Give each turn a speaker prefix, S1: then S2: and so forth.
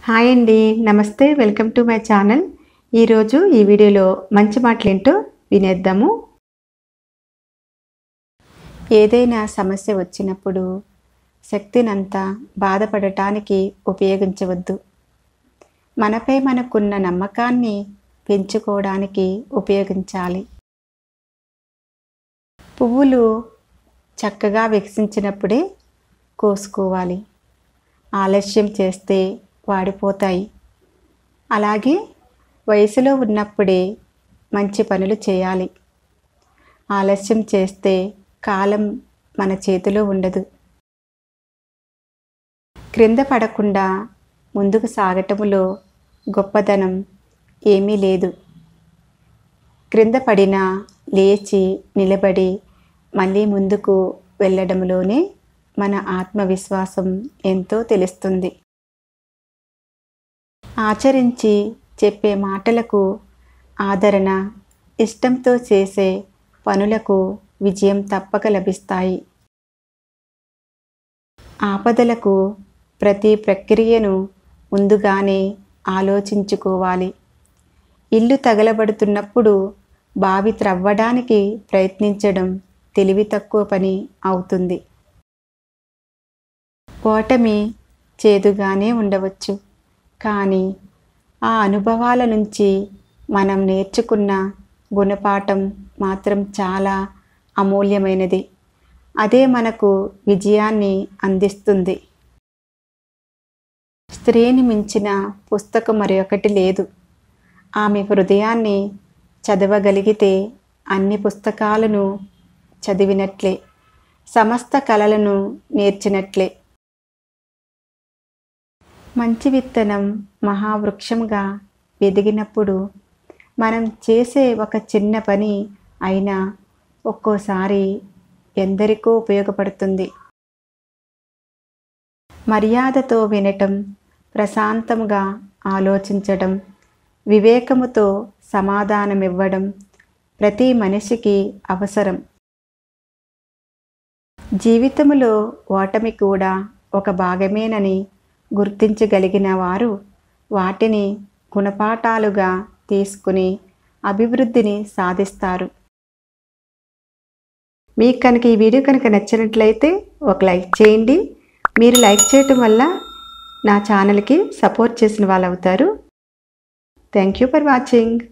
S1: hi అండి నమస్తే welcome to my channel ఈరోజు ఈ వీడియోలో మంచి మాటలేంటో వినేద్దాము ఏదైనా సమస్య వచ్చినప్పుడు శక్తినంతా బాధపడటానికి ఉపయోగించవద్దు మనపై మనకున్న నమ్మకాన్ని పెంచుకోవడానికి ఉపయోగించాలి పువ్వులు చక్కగా వికసించినప్పుడే కోసుకోవాలి ఆలస్యం చేస్తే వాడిపోతాయి అలాగే వయసులో ఉన్నప్పుడే మంచి పనులు చేయాలి ఆలస్యం చేస్తే కాలం మన చేతిలో ఉండదు క్రింద పడకుండా ముందుకు సాగటములో గొప్పదనం ఏమీ లేదు క్రింద పడినా లేచి నిలబడి మళ్ళీ ముందుకు వెళ్ళడంలోనే మన ఆత్మవిశ్వాసం ఎంతో తెలుస్తుంది ఆచరించి చెప్పే మాటలకు ఆదరణ ఇష్టంతో చేసే పనులకు విజయం తప్పక లభిస్తాయి ఆపదలకు ప్రతి ప్రక్రియను ముందుగానే ఆలోచించుకోవాలి ఇల్లు తగలబడుతున్నప్పుడు బావి త్రవ్వడానికి ప్రయత్నించడం తెలివి తక్కువ పని అవుతుంది ఓటమి చేదుగానే ఉండవచ్చు కానీ ఆ అనుభవాల నుంచి మనం నేర్చుకున్న గుణపాఠం మాత్రం చాలా అమూల్యమైనది అదే మనకు విజయాన్ని అందిస్తుంది స్త్రీని మించిన పుస్తకం మరొకటి లేదు ఆమె హృదయాన్ని చదవగలిగితే అన్ని పుస్తకాలను చదివినట్లే సమస్త కళలను నేర్చినట్లే మంచి విత్తనం మహావృక్షంగా ఎదిగినప్పుడు మనం చేసే ఒక చిన్న పని అయినా ఒక్కోసారి ఎందరికో ఉపయోగపడుతుంది మర్యాదతో వినటం ప్రశాంతంగా ఆలోచించడం వివేకముతో సమాధానమివ్వడం ప్రతి మనిషికి అవసరం జీవితంలో ఓటమి కూడా ఒక భాగమేనని గుర్తించగలిగిన వారు వాటిని గుణపాఠాలుగా తీసుకుని అభివృద్ధిని సాధిస్తారు మీకు కనుక ఈ వీడియో కనుక నచ్చినట్లయితే ఒక లైక్ చేయండి మీరు లైక్ చేయటం వల్ల నా ఛానల్కి సపోర్ట్ చేసిన వాళ్ళు అవుతారు థ్యాంక్ యూ ఫర్ వాచింగ్